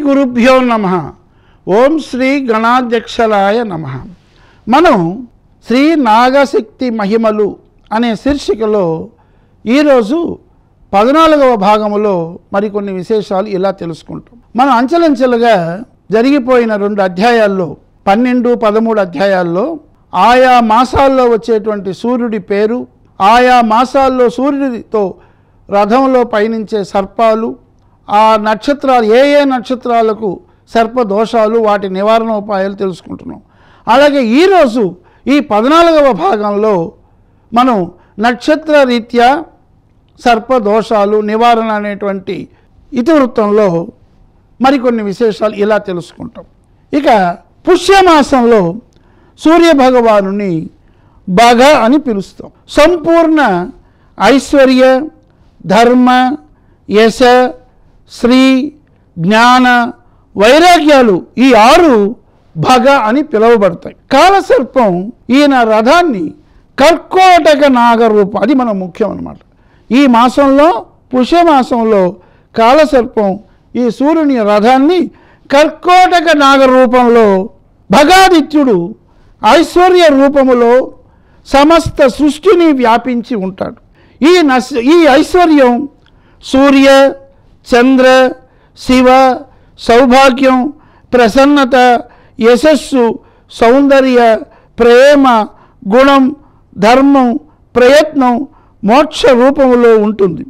గురుభ్యో నమ ఓం శ్రీ గణాధ్యక్షరాయ నమ మనం శ్రీ నాగశక్తి మహిమలు అనే శీర్షికలో ఈరోజు పద్నాలుగవ భాగములో మరికొన్ని విశేషాలు ఇలా తెలుసుకుంటాం మనం అంచెలంచెలుగా జరిగిపోయిన రెండు అధ్యాయాల్లో పన్నెండు పదమూడు అధ్యాయాల్లో ఆయా మాసాల్లో వచ్చేటువంటి సూర్యుడి పేరు ఆయా మాసాల్లో సూర్యుడితో రథంలో పయనించే సర్పాలు ఆ నక్షత్రాలు ఏ ఏ నక్షత్రాలకు సర్ప దోషాలు వాటి నివారణ ఉపాయాలు తెలుసుకుంటున్నాం అలాగే ఈరోజు ఈ పద్నాలుగవ భాగంలో మనం నక్షత్ర రీత్యా సర్ప దోషాలు నివారణ అనేటువంటి ఇతివృత్తంలో మరికొన్ని విశేషాలు ఇలా తెలుసుకుంటాం ఇక పుష్యమాసంలో సూర్య భగవానుని బగ అని పిలుస్తాం సంపూర్ణ ఐశ్వర్య ధర్మ యశ శ్రీ జ్ఞాన వైరాగ్యాలు ఈ ఆరు భగ అని పిలువబడతాయి కాలసర్పం ఈయన రథాన్ని కర్కోటక నాగరూపం అది మన ముఖ్యం అన్నమాట ఈ మాసంలో పుష్యమాసంలో కాలసర్పం ఈ సూర్యుని రథాన్ని కర్కోటక నాగరూపంలో భగాదిత్యుడు ఐశ్వర్య రూపములో సమస్త సృష్టిని వ్యాపించి ఉంటాడు ఈ నశ ఈ ఐశ్వర్యం సూర్య చంద్ర శివ సౌభాగ్యం ప్రసన్నత యశస్సు సౌందర్య ప్రేమ గుణం ధర్మం ప్రయత్నం మోక్ష రూపంలో ఉంటుంది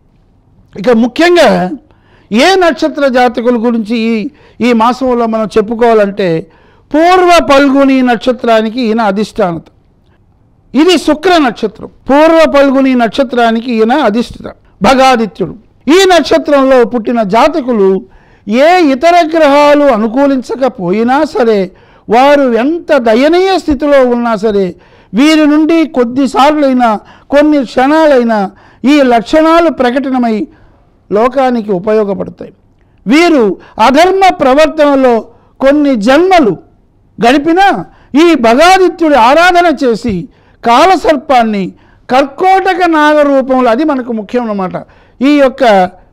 ఇక ముఖ్యంగా ఏ నక్షత్ర జాతకుల గురించి ఈ ఈ మాసంలో మనం చెప్పుకోవాలంటే పూర్వ పల్గుని నక్షత్రానికి ఈయన అధిష్టానత ఇది శుక్ర నక్షత్రం పూర్వ పల్గుని నక్షత్రానికి ఈయన అధిష్ఠిత భగాదిత్యుడు ఈ నక్షత్రంలో పుట్టిన జాతకులు ఏ ఇతర గ్రహాలు అనుకూలించకపోయినా సరే వారు ఎంత దయనీయ స్థితిలో ఉన్నా సరే వీరి నుండి కొద్దిసార్లైనా కొన్ని క్షణాలైనా ఈ లక్షణాలు ప్రకటనమై లోకానికి ఉపయోగపడతాయి వీరు అధర్మ ప్రవర్తనలో కొన్ని జన్మలు గడిపినా ఈ భగాదిత్యుడి ఆరాధన చేసి కాలసర్పాన్ని కర్కోటక నాగరూపంలో అది మనకు ముఖ్యం అన్నమాట ఈ యొక్క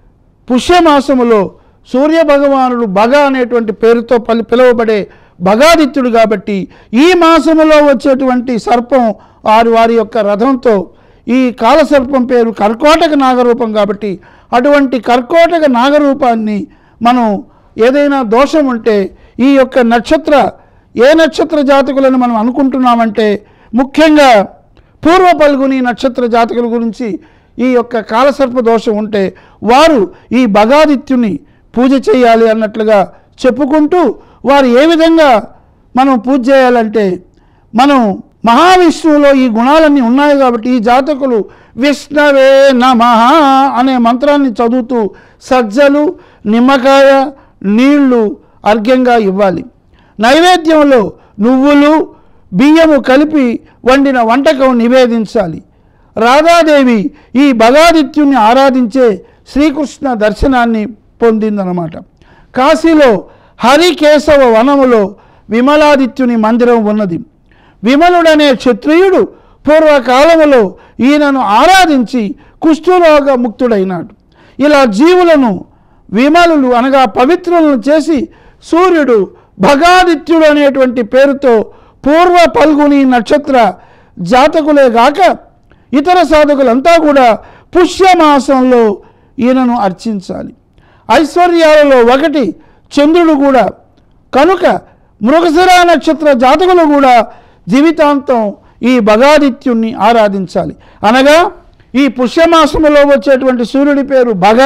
పుష్యమాసములో సూర్య భగవానుడు భగ అనేటువంటి పేరుతో పలి పిలువబడే భగాదిత్యుడు కాబట్టి ఈ మాసములో వచ్చేటువంటి సర్పం వారి వారి యొక్క రథంతో ఈ కాలసర్పం పేరు కర్కోటక నాగరూపం కాబట్టి అటువంటి కర్కోటక నాగరూపాన్ని మనం ఏదైనా దోషం ఉంటే ఈ యొక్క నక్షత్ర ఏ నక్షత్ర జాతకులను మనం అనుకుంటున్నామంటే ముఖ్యంగా పూర్వ పల్గుని నక్షత్ర జాతకుల గురించి ఈ యొక్క కాలసర్ప దోషం ఉంటే వారు ఈ భగాదిత్యుని పూజ చేయాలి అన్నట్లుగా చెప్పుకుంటూ వారు ఏ విధంగా మనం పూజ చేయాలంటే మనం మహావిష్ణువులో ఈ గుణాలన్నీ ఉన్నాయి కాబట్టి ఈ జాతకులు విష్ణవే నమ అనే మంత్రాన్ని చదువుతూ సజ్జలు నిమ్మకాయ నీళ్లు అర్ఘ్యంగా ఇవ్వాలి నైవేద్యంలో నువ్వులు బియ్యము కలిపి వండిన వంటకం నివేదించాలి రాధాదేవి ఈ భగాదిత్యుని ఆరాధించే శ్రీకృష్ణ దర్శనాన్ని పొందిందనమాట కాశీలో హరికేశవ వనములో విమలాదిత్యుని మందిరం ఉన్నది విమలుడనే క్షత్రియుడు పూర్వకాలములో ఈయనను ఆరాధించి కుష్ఠరోగ ముక్తుడైనాడు ఇలా జీవులను విమలులు అనగా పవిత్రులను చేసి సూర్యుడు భగాదిత్యుడు అనేటువంటి పేరుతో పూర్వ పల్గుని నక్షత్ర జాతకులే గాక ఇతర సాధకులంతా కూడా పుష్యమాసంలో ఈయనను అర్చించాలి ఐశ్వర్యాలలో ఒకటి చంద్రుడు కూడా కనుక మృగశిర నక్షత్ర జాతకులు కూడా జీవితాంతం ఈ భగాదిత్యుణ్ణి ఆరాధించాలి అనగా ఈ పుష్యమాసములో వచ్చేటువంటి సూర్యుడి పేరు భగ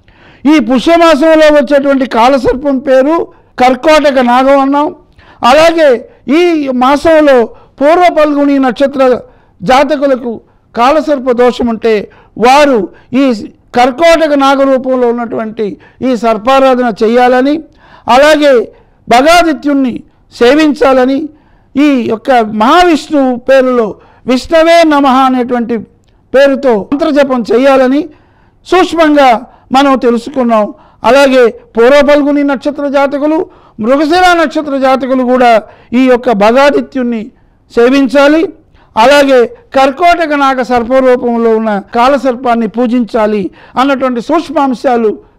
ఈ పుష్యమాసంలో వచ్చేటువంటి కాలసర్పం పేరు కర్కోటక నాగం అన్నాం అలాగే ఈ మాసంలో పూర్వ పల్గుని నక్షత్ర జాతకులకు కాలసర్ప దోషం ఉంటే వారు ఈ కర్కోటక నాగరూపంలో ఉన్నటువంటి ఈ సర్పారాధన చేయాలని అలాగే భగాదిత్యుణ్ణి సేవించాలని ఈ యొక్క మహావిష్ణువు పేరులో విష్ణవే నమ అనేటువంటి పేరుతో మంత్రజపం చేయాలని సూక్ష్మంగా మనం తెలుసుకున్నాం అలాగే పూర్వ పల్గుని నక్షత్ర జాతకులు మృగశిర నక్షత్ర జాతకులు కూడా ఈ యొక్క భగాదిత్యుణ్ణి సేవించాలి అలాగే కర్కోటక నాగ సర్పరూపంలో ఉన్న కాలసర్పాన్ని పూజించాలి అన్నటువంటి సూక్ష్మాంశాలు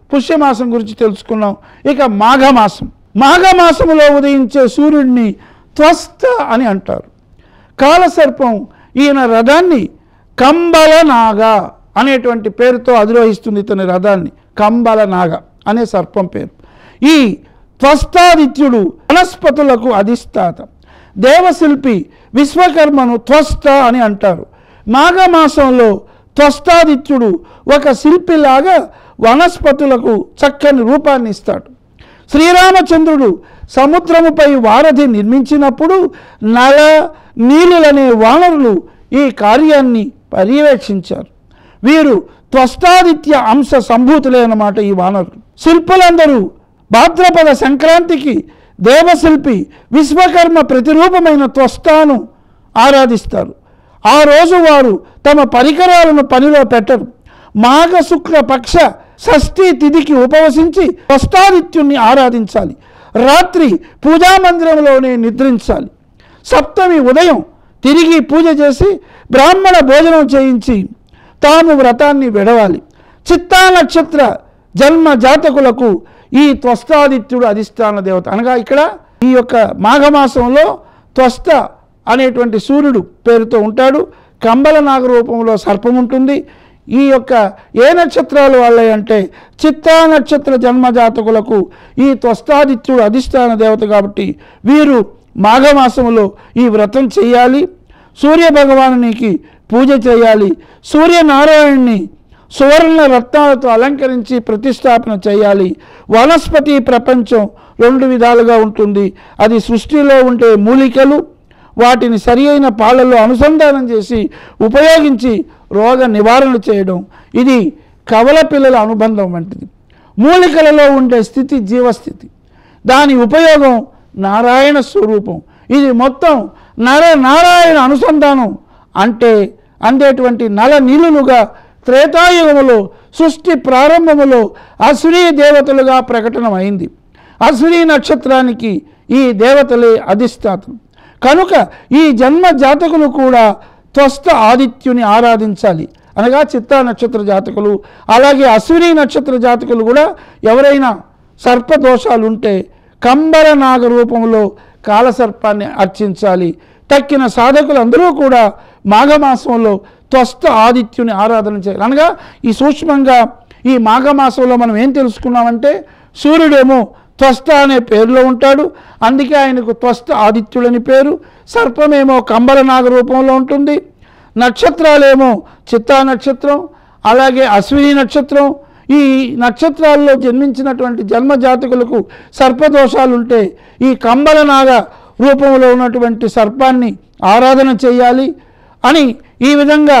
పుష్యమాసం గురించి తెలుసుకున్నాం ఇక మాఘమాసం మాఘమాసములో ఉదయించే సూర్యుడిని త్వస్త అని అంటారు కాలసర్పం ఈయన రథాన్ని కంబల నాగ అనేటువంటి పేరుతో అధిరోహిస్తుంది ఇతని రథాన్ని కంబల నాగ అనే సర్పం పేరు ఈ త్వస్తాదిత్యుడు వనస్పతులకు అధిష్టాత దేవశిల్పి విశ్వకర్మను త్వస్త అని అంటారు మాఘమాసంలో త్వస్తాదిత్యుడు ఒక శిల్పిలాగా వనస్పతులకు చక్కని రూపాన్ని ఇస్తాడు శ్రీరామచంద్రుడు సముద్రముపై వారధి నిర్మించినప్పుడు నల నీలులనే వానరులు ఈ కార్యాన్ని పర్యవేక్షించారు వీరు త్వస్తాదిత్య అంశ సంభూతులే అన్నమాట ఈ వానరులు శిల్పులందరూ భాద్రపద సంక్రాంతికి దేవశిల్పి విశ్వకర్మ ప్రతిరూపమైన త్వస్తాను ఆరాధిస్తారు ఆ రోజు వారు తమ పరికరాలను పనిలో పెట్టరు మాఘ శుక్ల పక్ష షష్ఠి తిథికి ఉపవసించి త్వస్తాదిత్యుణ్ణి ఆరాధించాలి రాత్రి పూజా మందిరంలోనే నిద్రించాలి సప్తమి ఉదయం తిరిగి పూజ చేసి బ్రాహ్మణ భోజనం చేయించి తాము వ్రతాన్ని విడవాలి చిత్తా నక్షత్ర జన్మ జాతకులకు ఈ త్వస్తాదిత్యుడు అధిష్టాన దేవత అనగా ఇక్కడ ఈ యొక్క మాఘమాసంలో త్వస్త అనేటువంటి సూర్యుడు పేరుతో ఉంటాడు కంబల నాగ రూపంలో సర్పం ఉంటుంది ఈ యొక్క ఏ నక్షత్రాలు వాళ్ళే అంటే చిత్తా నక్షత్ర జన్మ జాతకులకు ఈ త్వస్తాదిత్యుడు అధిష్టాన దేవత కాబట్టి వీరు మాఘమాసములో ఈ వ్రతం చేయాలి సూర్య భగవానునికి పూజ చేయాలి సూర్యనారాయణుని సువర్ణ రత్నాలతో అలంకరించి ప్రతిష్టాపన చేయాలి వనస్పతి ప్రపంచం రెండు విధాలుగా ఉంటుంది అది సృష్టిలో ఉండే మూలికలు వాటిని సరి అయిన పాలల్లో అనుసంధానం చేసి ఉపయోగించి రోగ నివారణ చేయడం ఇది కవల పిల్లల అనుబంధం వంటిది మూలికలలో ఉండే స్థితి జీవస్థితి దాని ఉపయోగం నారాయణ స్వరూపం ఇది మొత్తం నర నారాయణ అనుసంధానం అంటే అందేటువంటి నల నీలులుగా త్రేతాయుగములో సృష్టి ప్రారంభములో అశ్వినీ దేవతలుగా ప్రకటనమైంది అశ్విని నక్షత్రానికి ఈ దేవతలే అధిష్టాతం కనుక ఈ జన్మ జాతకులు కూడా త్వస్త ఆదిత్యుని ఆరాధించాలి అనగా చిత్తా నక్షత్ర జాతకులు అలాగే అశ్విని నక్షత్ర జాతకులు కూడా ఎవరైనా సర్పదోషాలు ఉంటే కంబర నాగ రూపంలో కాలసర్పాన్ని అర్చించాలి తక్కిన సాధకులు అందరూ కూడా మాఘమాసంలో త్వస్త ఆదిత్యుని ఆరాధన చేయాలి అనగా ఈ సూక్ష్మంగా ఈ మాఘమాసంలో మనం ఏం తెలుసుకున్నామంటే సూర్యుడేమో త్వస్త అనే పేరులో ఉంటాడు అందుకే ఆయనకు త్వస్త ఆదిత్యుడని పేరు సర్పమేమో కంబల నాగ రూపంలో ఉంటుంది నక్షత్రాలేమో చిత్తా నక్షత్రం అలాగే అశ్విని నక్షత్రం ఈ నక్షత్రాల్లో జన్మించినటువంటి జన్మ జాతకులకు సర్పదోషాలుంటే ఈ కంబల నాగ రూపంలో ఉన్నటువంటి సర్పాన్ని ఆరాధన చేయాలి అని ఈ విధంగా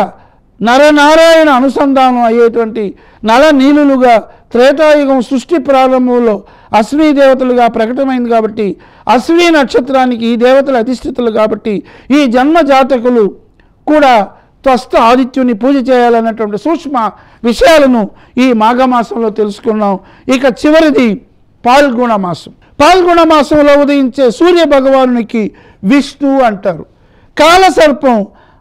నరనారాయణ అనుసంధానం అయ్యేటువంటి నల నీలులుగా త్రేతాయుగం సృష్టి ప్రారంభంలో అశ్విని దేవతలుగా ప్రకటమైంది కాబట్టి అశ్విని నక్షత్రానికి ఈ దేవతలు అధిష్ఠితులు కాబట్టి ఈ జన్మ జాతకులు కూడా త్వస్త ఆదిత్యుని పూజ చేయాలన్నటువంటి సూక్ష్మ విషయాలను ఈ మాఘమాసంలో తెలుసుకున్నాం ఇక చివరిది పాల్గొణ మాసం పాల్గొణ మాసంలో ఉదయించే సూర్య భగవానునికి విష్ణు అంటారు కాలసర్పం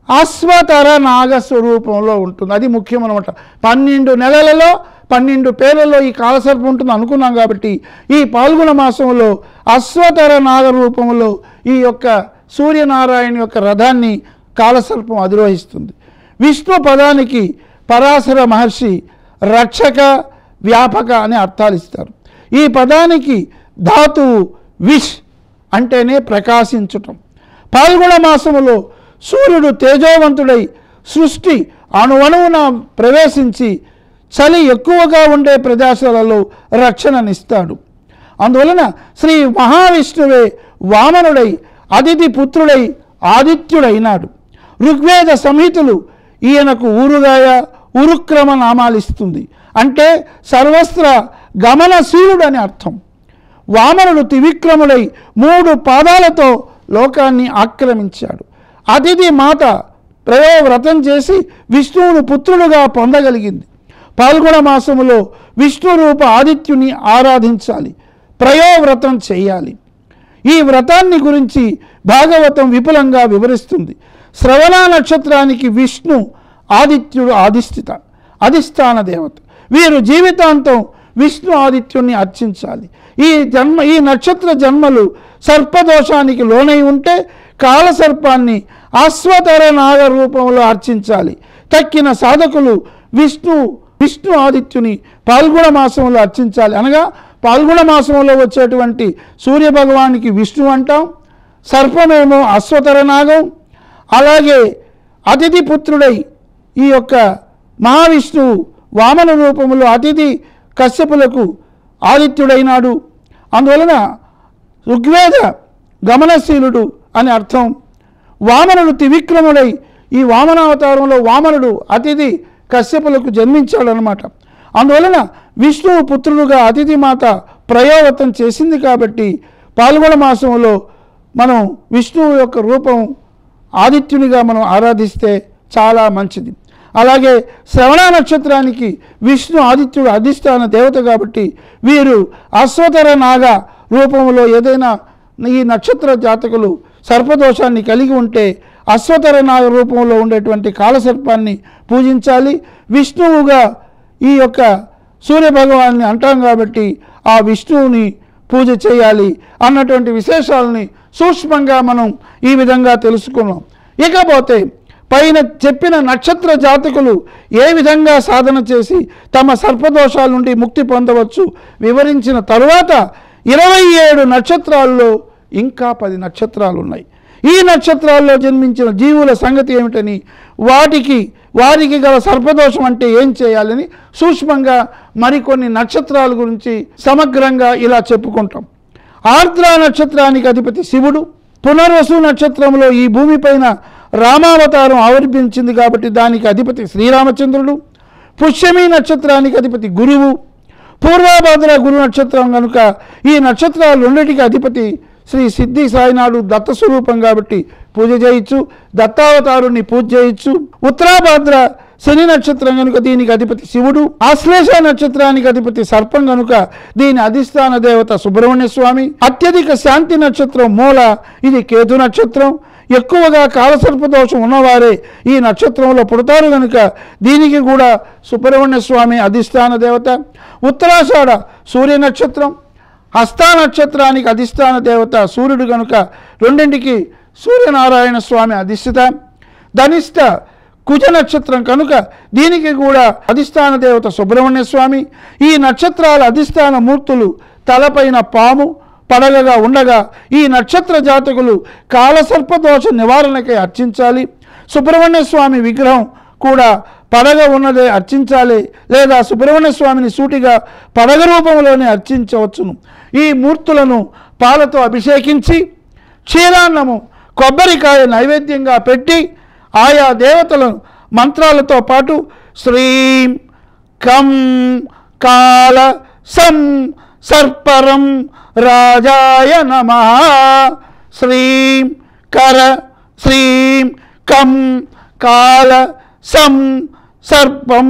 అశ్వతర నాగ స్వరూపంలో ఉంటుంది అది ముఖ్యం అనమాట పన్నెండు నెలలలో పన్నెండు పేర్లలో ఈ కాలసర్పం ఉంటుంది అనుకున్నాం కాబట్టి ఈ పాల్గొన మాసంలో అశ్వతర నాగ రూపంలో ఈ యొక్క సూర్యనారాయణ యొక్క రథాన్ని కాలసర్పం అధిరోహిస్తుంది విష్ణు పదానికి పరాశర మహర్షి రక్షక వ్యాపక అనే అర్థాలు ఇస్తారు ఈ పదానికి ధాతువు విష్ అంటేనే ప్రకాశించటం పాల్గొన మాసములో సూర్యుడు తేజోవంతుడై సృష్టి అణువణువున ప్రవేశించి చలి ఎక్కువగా ఉండే ప్రదేశాలలో రక్షణనిస్తాడు అందువలన శ్రీ మహావిష్ణువే వామనుడై అతిథి పుత్రుడై ఆదిత్యుడైనాడు ఋగ్వేద సంహితులు ఈయనకు ఊరుగాయ ఉరుక్రమ నామాలిస్తుంది అంటే సర్వస్త్ర గమనశీలుడని అర్థం వామనుడు త్రివిక్రముడై మూడు పాదాలతో లోకాన్ని ఆక్రమించాడు అతిథి మాత ప్రయోవ్రతం చేసి విష్ణువును పుత్రుడుగా పొందగలిగింది పాల్గొన మాసములో విష్ణు రూప ఆదిత్యుని ఆరాధించాలి ప్రయోవ్రతం చేయాలి ఈ వ్రతాన్ని గురించి భాగవతం విపులంగా వివరిస్తుంది శ్రవణ నక్షత్రానికి విష్ణు ఆదిత్యుడు ఆదిష్ఠిత అధిష్టాన దేవత వీరు జీవితాంతం విష్ణు ఆదిత్యుణ్ణి అర్చించాలి ఈ జన్మ ఈ నక్షత్ర జన్మలు సర్పదోషానికి లోనై ఉంటే కాలసర్పాన్ని అశ్వతర నాగ రూపంలో అర్చించాలి తక్కిన సాధకులు విష్ణు విష్ణు ఆదిత్యుని పాల్గొన మాసంలో అర్చించాలి అనగా పాల్గొన మాసంలో వచ్చేటువంటి సూర్య భగవానికి విష్ణు అంటాం సర్పమేమో అశ్వతర నాగం అలాగే అతిథి పుత్రుడై ఈ యొక్క మహావిష్ణువు వామన రూపంలో అతిథి కశ్యపులకు ఆదిత్యుడైనాడు అందువలన ఋగ్వేద గమనశీలుడు అని అర్థం వామనుడు త్రివిక్రముడై ఈ వామనావతారంలో వామనుడు అతిథి కశ్యపులకు జన్మించాడనమాట అందువలన విష్ణువు పుత్రుడుగా అతిథి మాత ప్రయోగతం చేసింది కాబట్టి పాల్గొన మాసంలో మనం విష్ణువు యొక్క రూపం ఆదిత్యునిగా మనం ఆరాధిస్తే చాలా మంచిది అలాగే శ్రవణ నక్షత్రానికి విష్ణు ఆదిత్యుడు అధిష్టాన దేవత కాబట్టి వీరు అశ్వతర నాగ రూపంలో ఏదైనా ఈ నక్షత్ర జాతకులు సర్పదోషాన్ని కలిగి ఉంటే అశ్వతర నాగ రూపంలో ఉండేటువంటి కాలసర్పాన్ని పూజించాలి విష్ణువుగా ఈ యొక్క సూర్యభగవాన్ని అంటాం కాబట్టి ఆ విష్ణువుని పూజ చేయాలి అన్నటువంటి విశేషాలని సూక్ష్మంగా మనం ఈ విధంగా తెలుసుకున్నాం ఇకపోతే పైన చెప్పిన నక్షత్ర జాతకులు ఏ విధంగా సాధన చేసి తమ సర్పదోషాల నుండి ముక్తి పొందవచ్చు వివరించిన తరువాత ఇరవై ఏడు నక్షత్రాల్లో ఇంకా పది నక్షత్రాలు ఉన్నాయి ఈ నక్షత్రాల్లో జన్మించిన జీవుల సంగతి ఏమిటని వాటికి వారికి గల సర్పదోషం అంటే ఏం చేయాలని సూక్ష్మంగా మరికొన్ని నక్షత్రాల గురించి సమగ్రంగా ఇలా చెప్పుకుంటాం ఆర్ద్ర నక్షత్రానికి అధిపతి శివుడు పునర్వసు నక్షత్రంలో ఈ భూమిపైన రామావతారం ఆవిర్భించింది కాబట్టి దానికి అధిపతి శ్రీరామచంద్రుడు పుష్యమి నక్షత్రానికి అధిపతి గురువు పూర్వభద్ర గురు నక్షత్రం కనుక ఈ నక్షత్రాలు రెండింటికి అధిపతి శ్రీ సిద్ధి సాయినాడు దత్త స్వరూపం కాబట్టి పూజ చేయొచ్చు దత్తావతారుణ్ణి పూజ చేయొచ్చు ఉత్తరాభద్ర శని నక్షత్రం కనుక దీనికి అధిపతి శివుడు ఆశ్లేష నక్షత్రానికి అధిపతి సర్పం కనుక దీని అధిష్టాన దేవత సుబ్రహ్మణ్య స్వామి అత్యధిక శాంతి నక్షత్రం మూల ఇది కేతు నక్షత్రం ఎక్కువగా కాలసర్ప దోషం ఉన్నవారే ఈ నక్షత్రంలో పుడతారు కనుక దీనికి కూడా సుబ్రహ్మణ్య స్వామి అధిష్టాన దేవత ఉత్తరాషాఢ సూర్య నక్షత్రం హస్తా నక్షత్రానికి అధిష్టాన దేవత సూర్యుడు కనుక రెండింటికి సూర్యనారాయణ స్వామి అధిష్ఠిత ధనిష్ట కుజ నక్షత్రం కనుక దీనికి కూడా అధిష్టాన దేవత సుబ్రహ్మణ్య స్వామి ఈ నక్షత్రాల అధిష్టాన మూర్తులు తలపైన పాము పడగగా ఉండగా ఈ నక్షత్ర జాతకులు కాలసర్పదోష నివారణకై అర్చించాలి సుబ్రహ్మణ్య స్వామి విగ్రహం కూడా పడగ ఉన్నదే అర్చించాలి లేదా సుబ్రహ్మణ్య స్వామిని సూటిగా పడగ రూపంలోనే అర్చించవచ్చును ఈ మూర్తులను పాలతో అభిషేకించి క్షీరాన్నము కొబ్బరికాయ నైవేద్యంగా పెట్టి ఆయా దేవతలను మంత్రాలతో పాటు శ్రీం కం కాల సం సర్పరం రాజాయ నమ శ్రీం కర శ్రీం కం కాల సం సర్పం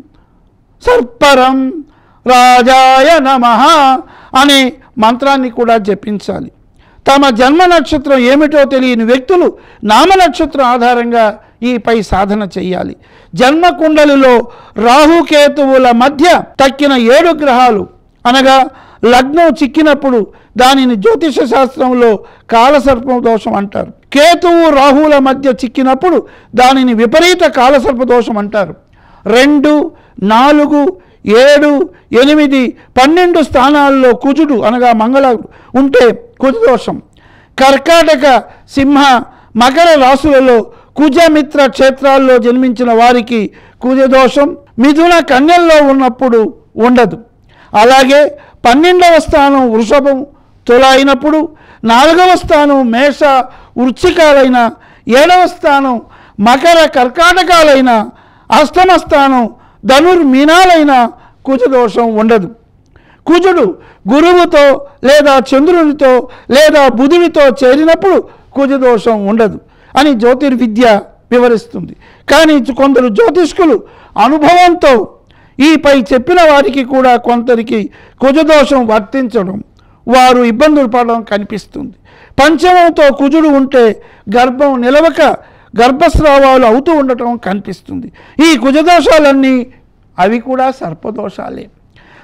సర్పరం రాజాయ నమ అనే మంత్రాన్ని కూడా జపించాలి తమ జన్మ నక్షత్రం ఏమిటో తెలియని వ్యక్తులు నామ నక్షత్రం ఆధారంగా ఈ పై సాధన చేయాలి జన్మ కుండలిలో రాహుకేతువుల మధ్య తక్కిన ఏడు గ్రహాలు అనగా లగ్నం చిక్కినప్పుడు దానిని జ్యోతిష శాస్త్రంలో కాలసర్ప దోషం అంటారు కేతువు రాహువుల మధ్య చిక్కినప్పుడు దానిని విపరీత కాలసర్ప దోషం అంటారు రెండు నాలుగు ఏడు ఎనిమిది పన్నెండు స్థానాల్లో కుజుడు అనగా మంగళ ఉంటే కుజదోషం కర్కాటక సింహ మకర రాశులలో కుజమిత్ర క్షేత్రాల్లో జన్మించిన వారికి కుజదోషం మిథున కన్యల్లో ఉన్నప్పుడు ఉండదు అలాగే పన్నెండవ స్థానం వృషభం తుల అయినప్పుడు నాలుగవ స్థానం మేష వృచ్చికాలైన ఏడవ స్థానం మకర కర్కాటకాలైన అష్టమ స్థానం ధనుర్మీనాలైన కుజదోషం ఉండదు కుజుడు గురువుతో లేదా చంద్రునితో లేదా బుధుడితో చేరినప్పుడు కుజదోషం ఉండదు అని జ్యోతిర్విద్య వివరిస్తుంది కానీ కొందరు జ్యోతిష్కులు అనుభవంతో ఈ పై చెప్పిన వారికి కూడా కొందరికి కుజదోషం వర్తించడం వారు ఇబ్బందులు పడడం కనిపిస్తుంది పంచమంతో కుజుడు ఉంటే గర్భం నిలవక గర్భస్రావాలు అవుతూ ఉండటం కనిపిస్తుంది ఈ కుజదోషాలన్నీ అవి కూడా సర్పదోషాలే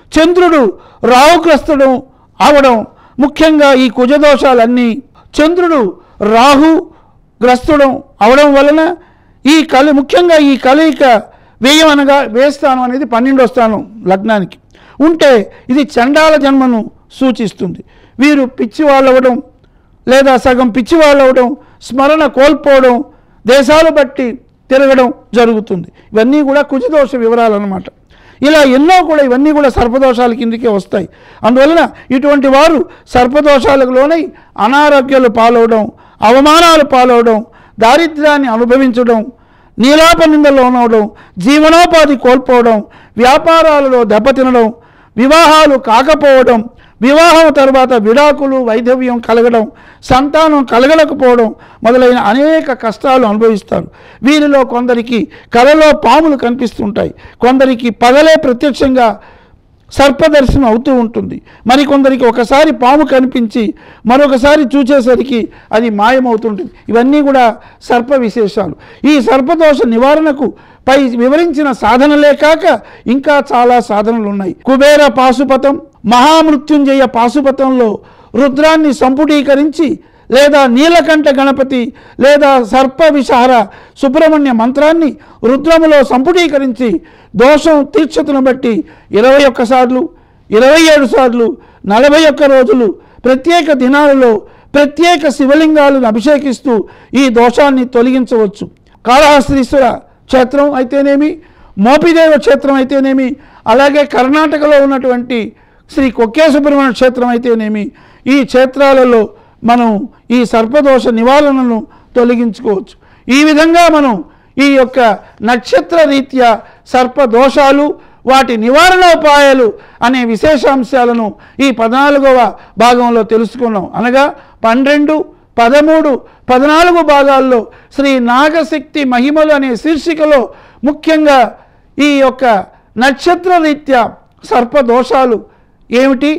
చంద్రుడు రాహుగ్రస్తుడు అవడం ముఖ్యంగా ఈ కుజదోషాలన్నీ చంద్రుడు రాహు గ్రస్తుడం అవడం వలన ఈ కలి ముఖ్యంగా ఈ కలయిక వ్యయం అనగా వేస్థానం అనేది పన్నెండో స్థానం లగ్నానికి ఉంటే ఇది చండాల జన్మను సూచిస్తుంది వీరు పిచ్చి వాళ్ళు అవ్వడం లేదా సగం పిచ్చి వాళ్ళు అవ్వడం స్మరణ కోల్పోవడం దేశాలు బట్టి తిరగడం జరుగుతుంది ఇవన్నీ కూడా కుజదోష వివరాలు అన్నమాట ఇలా ఎన్నో కూడా ఇవన్నీ కూడా సర్పదోషాల కిందకే వస్తాయి అందువలన ఇటువంటి వారు సర్పదోషాలకు లోనై అనారోగ్యాలు పాలవడం అవమానాలు పాలవడం దారిద్ర్యాన్ని అనుభవించడం నీలాప నిందలో ఉండడం జీవనోపాధి కోల్పోవడం వ్యాపారాలలో దెబ్బతినడం వివాహాలు కాకపోవడం వివాహం తర్వాత విడాకులు వైధవ్యం కలగడం సంతానం కలగలేకపోవడం మొదలైన అనేక కష్టాలు అనుభవిస్తారు వీరిలో కొందరికి కలలో పాములు కనిపిస్తుంటాయి కొందరికి పగలే ప్రత్యక్షంగా సర్పదర్శనం అవుతూ ఉంటుంది మరికొందరికి ఒకసారి పాము కనిపించి మరొకసారి చూచేసరికి అది మాయమవుతుంటుంది ఇవన్నీ కూడా సర్ప విశేషాలు ఈ సర్పదోష నివారణకు పై వివరించిన సాధనలే కాక ఇంకా చాలా సాధనలు ఉన్నాయి కుబేర పాశుపతం మహామృత్యుంజయ పాశుపతంలో రుద్రాన్ని సంపుటీకరించి లేదా నీలకంఠ గణపతి లేదా సర్ప విషహార సుబ్రహ్మణ్య మంత్రాన్ని రుద్రములో సంపుటీకరించి దోషం తీర్చతను బట్టి ఇరవై ఒక్క సార్లు ఇరవై ఏడు సార్లు నలభై ఒక్క రోజులు ప్రత్యేక దినాలలో ప్రత్యేక శివలింగాలను అభిషేకిస్తూ ఈ దోషాన్ని తొలగించవచ్చు కాళహస్త్రీశ్వర క్షేత్రం అయితేనేమి మోపిదేవ క్షేత్రం అయితేనేమి అలాగే కర్ణాటకలో ఉన్నటువంటి శ్రీ కొక్కే సుబ్రహ్మణ్య క్షేత్రం అయితేనేమి ఈ క్షేత్రాలలో మనం ఈ సర్పదోష నివారణను తొలగించుకోవచ్చు ఈ విధంగా మనం ఈ యొక్క నక్షత్ర రీత్యా సర్పదోషాలు వాటి నివారణోపాయాలు అనే విశేషాంశాలను ఈ పద్నాలుగవ భాగంలో తెలుసుకున్నాం అనగా పన్నెండు పదమూడు పద్నాలుగు భాగాల్లో శ్రీ నాగశక్తి మహిమలు అనే శీర్షికలో ముఖ్యంగా ఈ యొక్క నక్షత్ర రీత్యా సర్పదోషాలు ఏమిటి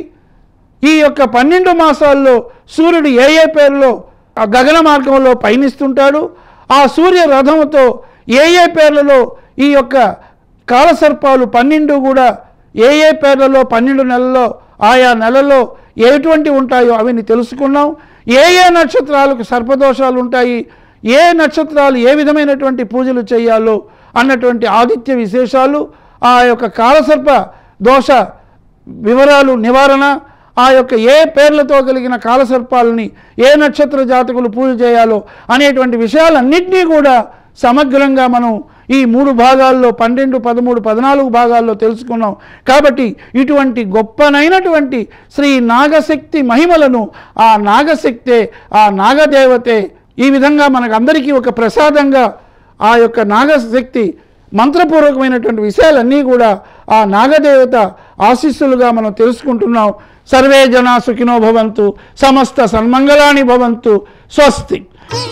ఈ యొక్క పన్నెండు మాసాల్లో సూర్యుడు ఏ ఏ పేరులో ఆ గగన మార్గంలో పయనిస్తుంటాడు ఆ సూర్య రథముతో ఏ ఏ పేర్లలో ఈ యొక్క కాలసర్పాలు పన్నెండు కూడా ఏ ఏ పేర్లలో పన్నెండు నెలల్లో ఆయా నెలల్లో ఎటువంటి ఉంటాయో అవన్నీ తెలుసుకున్నాం ఏ ఏ నక్షత్రాలకు సర్పదోషాలు ఉంటాయి ఏ నక్షత్రాలు ఏ విధమైనటువంటి పూజలు చేయాలో అన్నటువంటి ఆదిత్య విశేషాలు ఆ యొక్క కాలసర్ప దోష వివరాలు నివారణ ఆ యొక్క ఏ పేర్లతో కలిగిన కాలసర్పాలని ఏ నక్షత్ర జాతకులు పూజ చేయాలో అనేటువంటి విషయాలన్నింటినీ కూడా సమగ్రంగా మనం ఈ మూడు భాగాల్లో పన్నెండు పదమూడు పద్నాలుగు భాగాల్లో తెలుసుకున్నాం కాబట్టి ఇటువంటి గొప్పనైనటువంటి శ్రీ నాగశక్తి మహిమలను ఆ నాగశక్తే ఆ నాగదేవతే ఈ విధంగా మనకందరికీ ఒక ప్రసాదంగా ఆ యొక్క నాగశక్తి మంత్రపూర్వకమైనటువంటి విషయాలన్నీ కూడా ఆ నాగదేవత ఆశీస్సులుగా మనం తెలుసుకుంటున్నాం సర్వే జనా సుఖినో భవంతు సమస్త సన్మంగళాని భవంతు స్వస్తి